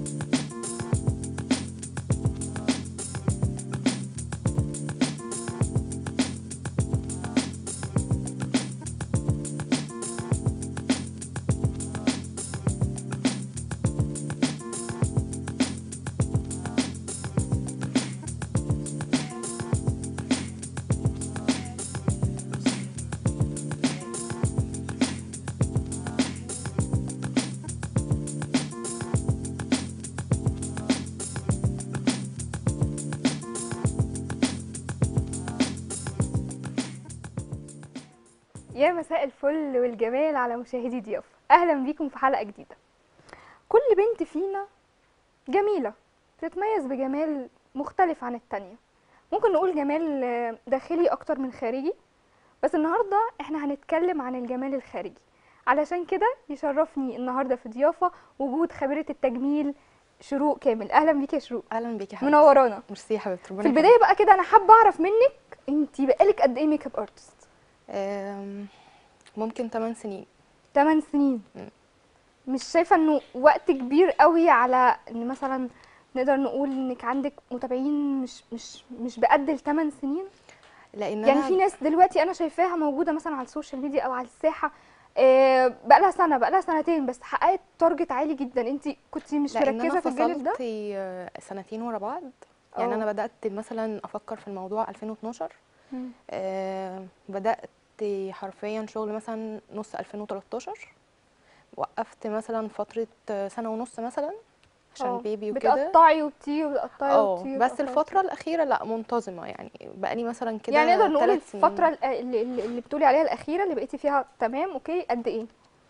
يا مساء الفل والجمال على مشاهدي ضيافة أهلا بيكم في حلقة جديدة كل بنت فينا جميلة بتتميز بجمال مختلف عن التانية ممكن نقول جمال آه، داخلي أكتر من خارجي بس النهاردة احنا هنتكلم عن الجمال الخارجي علشان كده يشرفني النهاردة في ضيافة وجود خبيرة التجميل شروق كامل أهلا بيك يا شروق اهلا بيكي يا حبيبتي منورانا ميرسي يا حبيبتي ربنا في البداية بقى كده أنا حابة أعرف منك انتي بقالك قد إيه ميك اب ارتست آم، ممكن 8 سنين 8 سنين مم. مش شايفه انه وقت كبير قوي على ان مثلا نقدر نقول انك عندك متابعين مش مش مش بقد الثمان سنين لان يعني انا في ناس دلوقتي انا شايفاها موجوده مثلا على السوشيال ميديا او على الساحه آه، بقالها سنه بقالها سنتين بس حققت تارجت عالي جدا انت كنت مش لان مركزه انا في الجانب ده فصلت آه، سنتين ورا بعض يعني أوه. انا بدات مثلا افكر في الموضوع 2012 مم. آه، بدات حرفيا شغل مثلا نص 2013 وقفت مثلا فتره آه، سنه ونص مثلا عشان آه، بيبي وكده بتقطعي وبتيجي وبتقطعي اه وبتيجي بس وبتقطعي الفتره الاخيره لا منتظمه يعني بقالي مثلا كده يعني نقدر نقول ثلاث سنين. الفتره اللي, اللي اللي بتقولي عليها الاخيره اللي بقيتي فيها تمام اوكي قد ايه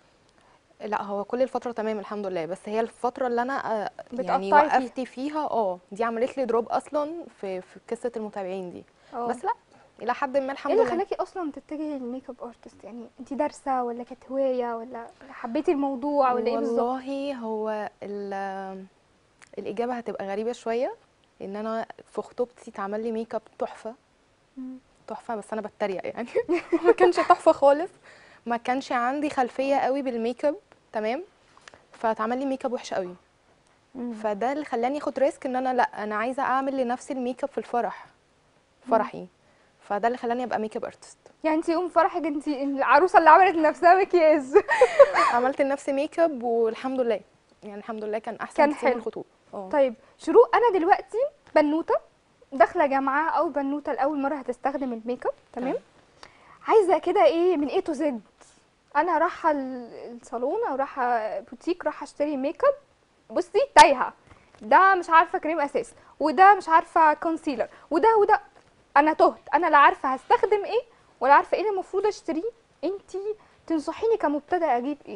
لا هو كل الفترة تمام الحمد لله بس هي الفترة اللي أنا آه، يعني بتقطعي فيها. وقفت فيها اه دي عملت لي دروب أصلا في في قصة المتابعين دي اه بس لا إلى حد ما الحمد ايه اللي لله خلاكي اصلا تتجهي للميك اب ارتست يعني انت دارسه ولا كانت هوايه ولا حبيتي الموضوع ولا ايه بالظبط والله هو ال- الإجابة هتبقى غريبة شوية إن أنا في خطوبتي اتعمل لي ميك اب تحفة مم. تحفة بس أنا بتريق يعني ما كانش تحفة خالص ما كانش عندي خلفية قوي بالميك اب تمام فاتعمل لي ميك اب وحش قوي مم. فده اللي خلاني اخد ريسك ان انا لا انا عايزه اعمل لنفسي الميك اب في الفرح فرحي فده اللي خلاني ابقى ميك اب ارتست يعني انت يوم فرحك انت العروسه اللي عملت لنفسها مكياج عملت لنفسي ميك اب والحمد لله يعني الحمد لله كان احسن كان كتير من حلو. الخطوبه اه طيب شروق انا دلوقتي بنوته داخله جامعه او بنوته لاول مره هتستخدم الميك اب تمام تمام. عايزه كده ايه من ايه تو زد انا رايحه ال- الصالون او رايحه بوتيك رايحه اشتري ميك اب بصي تايهه ده مش عارفه كريم اساس وده مش عارفه كونسيلر وده وده انا تهت انا لا عارفه هستخدم ايه ولا عارفه ايه اللي المفروض اشتريه انتي تنصحيني كمبتدئ اجيب ايه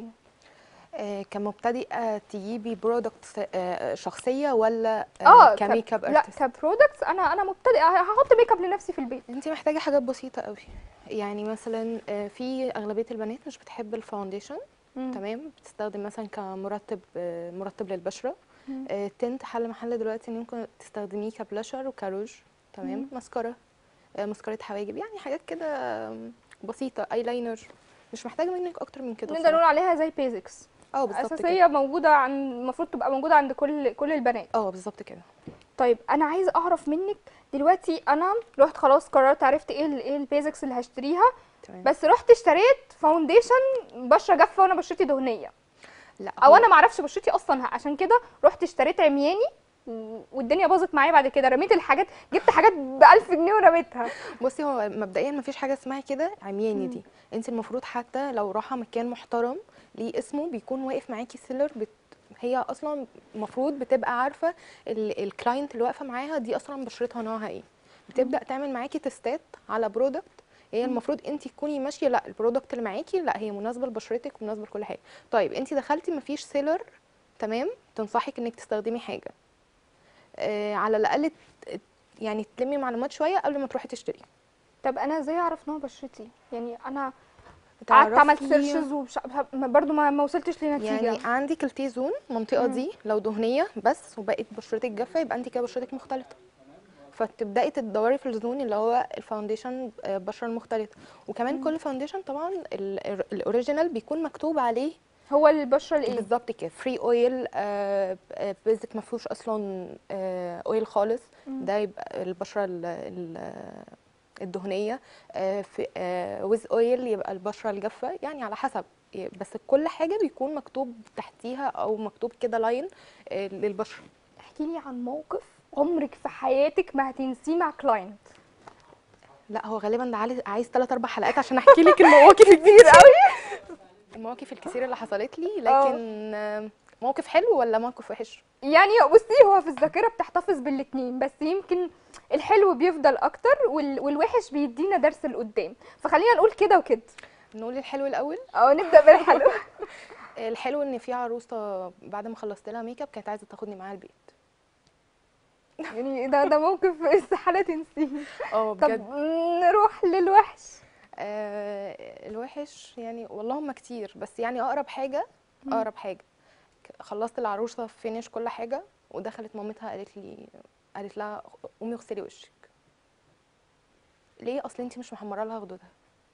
آه كمبتدئه تجيبي برودكت آه شخصيه ولا اه آه ك- كميك اب لا ارتست كبرودكتس انا انا مبتدئه هحط ميك اب لنفسي في البيت انت محتاجه حاجات بسيطه قوي يعني مثلا آه في اغلبيه البنات مش بتحب الفاونديشن مم. تمام بتستخدم مثلا كمرطب آه، مرطب للبشره مم. آه، تنت حل محل دلوقتي ان ممكن تستخدميه كبلاشر وكروج تمام مم. ماسكارا آه، ماسكارا حواجب يعني حاجات كده آم، بسيطه ايلاينر مش محتاجه منك اكتر من كده نقدر بصراحة. نقول عليها زي بيزكس اه بالظبط كده اساسيه موجوده عند المفروض تبقى موجوده عند كل كل البنات اه بالظبط كده طيب انا عايزه اعرف منك دلوقتي انا رحت خلاص قررت عرفت ايه ال- ايه البيزكس اللي هشتريها تمام بس رحت اشتريت فاونديشن بشره جافه وانا بشرتي دهنيه لا او هو- انا معرفش بشرتي اصلا عشان كده رحت اشتريت عمياني و- والدنيا باظت معايا بعد كده رميت الحاجات جبت حاجات ب 1000 جنيه ورميتها بصي هو مبدئيا ما فيش حاجه اسمها كده عمياني مم. دي انت المفروض حتى لو رايحه مكان محترم ليه اسمه بيكون واقف معاكي سيلر بت... هي اصلا المفروض بتبقى عارفه ال- الكلاينت اللي واقفه معاها دي اصلا بشرتها نوعها ايه بتبدا تعمل معاكي تستات على برودكت هي المفروض انت تكوني ماشيه لا البرودكت اللي معاكي لا هي مناسبه لبشرتك ومناسبه لكل حاجه طيب انت دخلتي مفيش سيلر تمام تنصحك انك تستخدمي حاجه آه على الاقل ت- يعني تلمي معلومات شويه قبل ما تروحي تشتري طب انا ازاي اعرف نوع بشرتي يعني انا قعدت عملت تعرفي- سيرشز وبش... برضو ما, ما وصلتش لنتيجه يعني عندك التي زون المنطقه مم. دي لو دهنيه بس وبقت بشرتك جافه يبقى انت كده بشرتك مختلطه فتبداي تدوري في الزون اللي هو الفاونديشن آه، بشره المختلطه وكمان مم. كل فاونديشن طبعا ال- ال- الاوريجينال بيكون مكتوب عليه هو البشره الايه بالظبط كده فري اويل بيزك ما فيهوش اصلا اويل خالص مم. ده يبقى البشره ال- ال- الدهنيه آه، في ويز اويل يبقى البشره الجافه يعني على حسب بس كل حاجه بيكون مكتوب تحتيها او مكتوب كده لاين للبشره احكي لي عن موقف عمرك في حياتك ما هتنسيه مع كلاينت لا هو غالبا ده عايز- عايز 3 4 حلقات عشان احكي لك المواقف كتير قوي المواقف الكتير اللي حصلت لي لكن آه، موقف حلو ولا موقف وحش يعني بصي هو في الذاكره بتحتفظ بالاتنين بس يمكن الحلو بيفضل اكتر وال... والوحش بيدينا درس لقدام فخلينا نقول كده وكده نقول الحلو الاول اه نبدا بالحلو الحلو ان في عروسه بعد ما خلصت لها ميك اب كانت عايزه تاخدني معاها البيت يعني ده ده موقف استحاله تنسيه اه طب بجد نروح للوحش آه الوحش يعني والله هم كتير بس يعني اقرب حاجه اقرب حاجه ك- خلصت العروسه فينيش كل حاجه ودخلت مامتها قالت لي قالت لها قومي اغسلي وشك ليه اصل انت مش محمره لها خدودها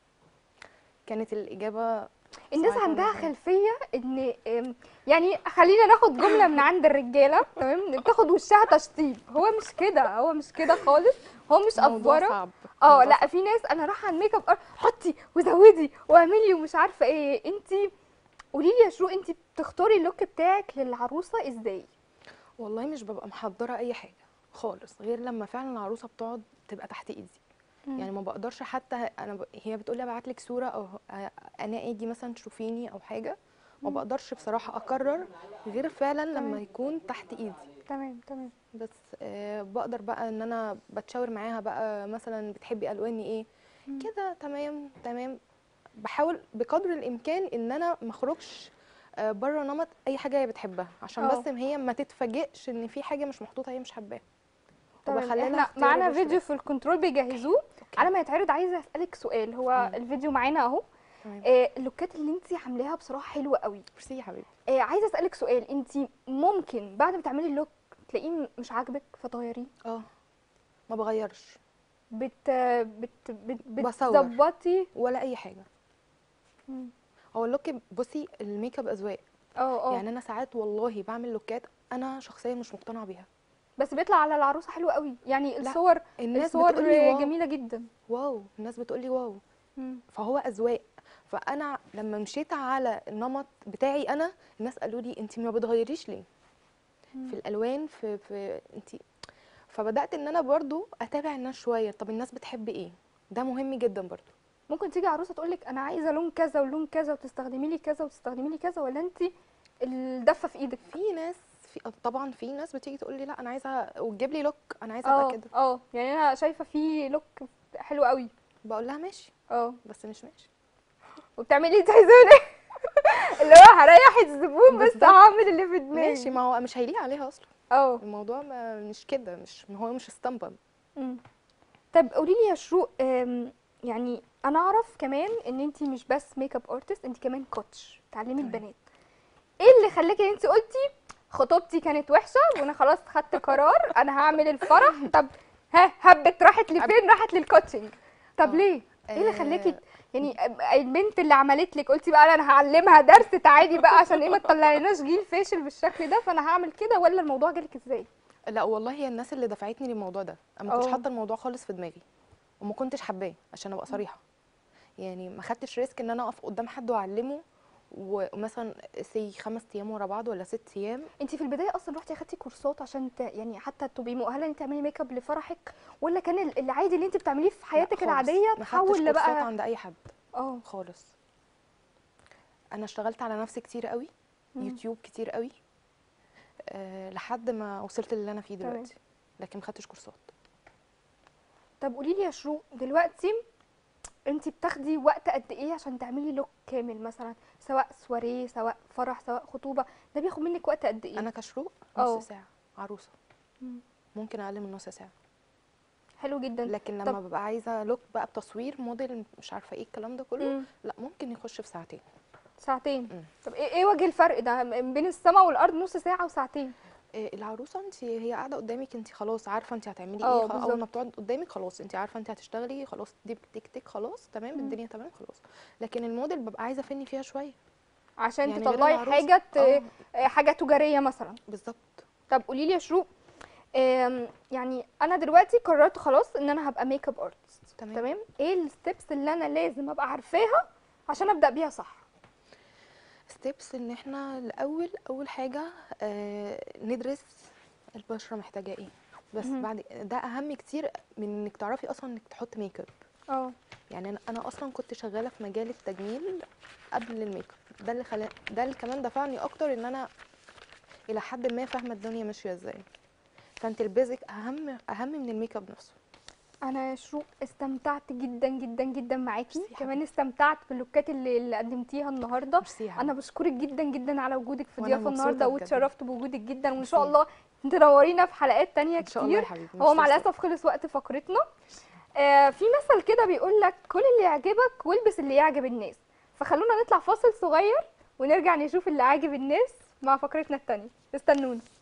كانت الاجابه الناس صعبة عندها جداً. خلفيه ان أم، يعني خلينا ناخد جمله من عند الرجاله تمام بتاخد وشها تشطيب هو مش كده هو مش كده خالص هو مش موضوع افوره صعب اه موضوع لا في ناس انا رايحه على الميك اب ار- حطي وزودي واعملي ومش عارفه ايه انت قولي لي يا شروق انت بتختاري اللوك بتاعك للعروسه ازاي والله مش ببقى محضره اي حاجه خالص غير لما فعلا العروسه بتقعد تبقى تحت ايدي يعني ما بقدرش حتى انا ب... هي بتقول لي ابعت لك صوره او أ- انا اجي مثلا تشوفيني او حاجه ما بقدرش بصراحه اقرر غير فعلا لما تمام. يكون تحت ايدي تمام تمام بس آه بقدر بقى ان انا بتشاور معاها بقى مثلا بتحبي الواني ايه كده تمام تمام بحاول بقدر الامكان ان انا ما اخرجش آه بره نمط اي حاجه هي بتحبها عشان اه. بس هي ما تتفاجئش ان في حاجه مش محطوطه هي مش حباها تمام وبخلي لها احنا اختيار معانا الوش ده. فيديو في الكنترول بيجهزوه على ما يتعرض عايزه اسالك سؤال هو مم. الفيديو معانا اهو تمام. آه اللوكات اللي انت عاملاها بصراحه حلوه قوي ميرسي يا حبيبي آه عايزه اسالك سؤال انت ممكن بعد ما تعملي اللوك تلاقيه م- مش عاجبك فتغيريه اه ما بغيرش بت بت بت بصور. بتظبطي ولا اي حاجه مم. هو اللوك بصي الميك اب اذواق اه اه يعني انا ساعات والله بعمل لوكات انا شخصيا مش مقتنعه بيها بس بيطلع على العروسه حلو قوي يعني لا، الصور الناس الصور بتقولي واو جميله جدا واو الناس بتقولي واو مم. فهو اذواق فانا لما مشيت على النمط بتاعي انا الناس قالوا لي انت ما بتغيريش ليه مم. في الالوان في في انت فبدات ان انا برضو اتابع الناس شويه طب الناس بتحب ايه ده مهم جدا برضو ممكن تيجي عروسه تقول لك انا عايزه لون كذا ولون كذا وتستخدمي لي كذا وتستخدمي لي كذا ولا انت الدفه في ايدك في ناس في طبعا في ناس بتيجي تقول لي لا انا عايزه وتجيب لي لوك انا عايزه اه ابقى كده اه يعني انا شايفه في لوك حلو قوي بقول لها ماشي اه بس مش ماشي وبتعملي انت عايزاه اللي هو هريح الزبون بس بالظبط. هعمل اللي في دماغي ماشي ما هو مش هيليق عليها اصلا اه الموضوع ما مش كده مش هو مش اسطمبة مم. طب قولي لي يا شروق أم، يعني انا اعرف كمان ان انت مش بس ميك اب ارتست انت كمان كوتش تعلمي تمام. البنات ايه اللي خلاكي انت قلتي خطوبتي كانت وحشه وانا خلاص خدت قرار انا هعمل الفرح طب ها هبت راحت لفين راحت للكوتشنج طب آه. ليه ايه اللي آه، خلاكي يعني البنت اللي عملت لك قلتي بقى لا انا هعلمها درس تعالي بقى عشان ايه ما تطلعيناش جيل فاشل بالشكل ده فانا هعمل كده ولا الموضوع جالك ازاي لا والله هي الناس اللي دفعتني للموضوع ده انا ما كنتش اه. حاطه الموضوع خالص في دماغي وما كنتش حباه عشان ابقى صريحه يعني ما خدتش ريسك ان انا اقف قدام حد واعلمه ومثلا سي خمس ايام ورا بعض ولا ست ايام انت في البدايه اصلا رحتي اخدتي كورسات عشان ت... يعني حتى تبقي مؤهله ان انت تعملي ميك اب لفرحك ولا كان ال- العادي اللي انت بتعمليه في لا حياتك خالص. العاديه ما خدتش تحول كورسات لبقى عند اي حد اه خالص انا اشتغلت على نفسي كتير قوي مم. يوتيوب كتير قوي أه لحد ما وصلت للي انا فيه تمام. دلوقتي لكن ما خدتش كورسات طب قولي لي يا شروق دلوقتي انت بتاخدي وقت قد ايه عشان تعملي لوك كامل مثلا سواء سواريه سواء فرح سواء خطوبه ده بياخد منك وقت قد ايه انا كشروق اه. نص ساعه عروسه مم. ممكن اقل من نص ساعه حلو جدا لكن لما طب- ببقى عايزه لوك بقى بتصوير موديل مش عارفه ايه الكلام ده كله مم. لا ممكن يخش في ساعتين ساعتين مم. طب ايه ايه وجه الفرق ده م- بين السماء والارض نص ساعه وساعتين إيه العروسه انت هي قاعده قدامك انت خلاص عارفه انت هتعملي اه، ايه خ- اول بالظبط. ما بتقعد قدامك خلاص انت عارفه انت هتشتغلي خلاص دي تك تك خلاص تمام مم. الدنيا تمام خلاص لكن الموديل ببقى عايزه افني فيها شويه عشان يعني غير تطلعي العروسة. حاجه ت- آه. آه، حاجه تجاريه مثلا بالظبط طب قولي لي يا شروق آم، يعني انا دلوقتي قررت خلاص ان انا هبقى ميك اب ارتست تمام. تمام ايه الستبس اللي انا لازم ابقى عارفاها عشان ابدا بيها صح ستيبس ان احنا الاول اول حاجه آه ندرس البشره محتاجه ايه بس مهم. بعد ده اهم كتير من انك تعرفي اصلا انك تحط ميك اب اه يعني انا انا اصلا كنت شغاله في مجال التجميل قبل الميك اب ده اللي خلا ده اللي كمان دفعني اكتر ان انا الى حد ما فاهمه الدنيا ماشيه ازاي فانت البيزك اهم اهم من الميك اب نفسه انا يا شروق استمتعت جدا جدا جدا معاكي ميرسي يا كمان استمتعت باللوكات اللي, اللي قدمتيها النهارده ميرسي يا انا حبيبي. بشكرك جدا جدا على وجودك في وأنا ضيافه مبسوطة النهارده بجد. واتشرفت بوجودك جدا وان ميرسي. شاء الله تنورينا في حلقات تانية ان شاء الله يا كتير حبيبي هو مع ميرسي. الاسف خلص وقت فقرتنا آه في مثل كده بيقول لك كل اللي يعجبك والبس اللي يعجب الناس فخلونا نطلع فاصل صغير ونرجع نشوف اللي عاجب الناس مع فقرتنا التانية استنونا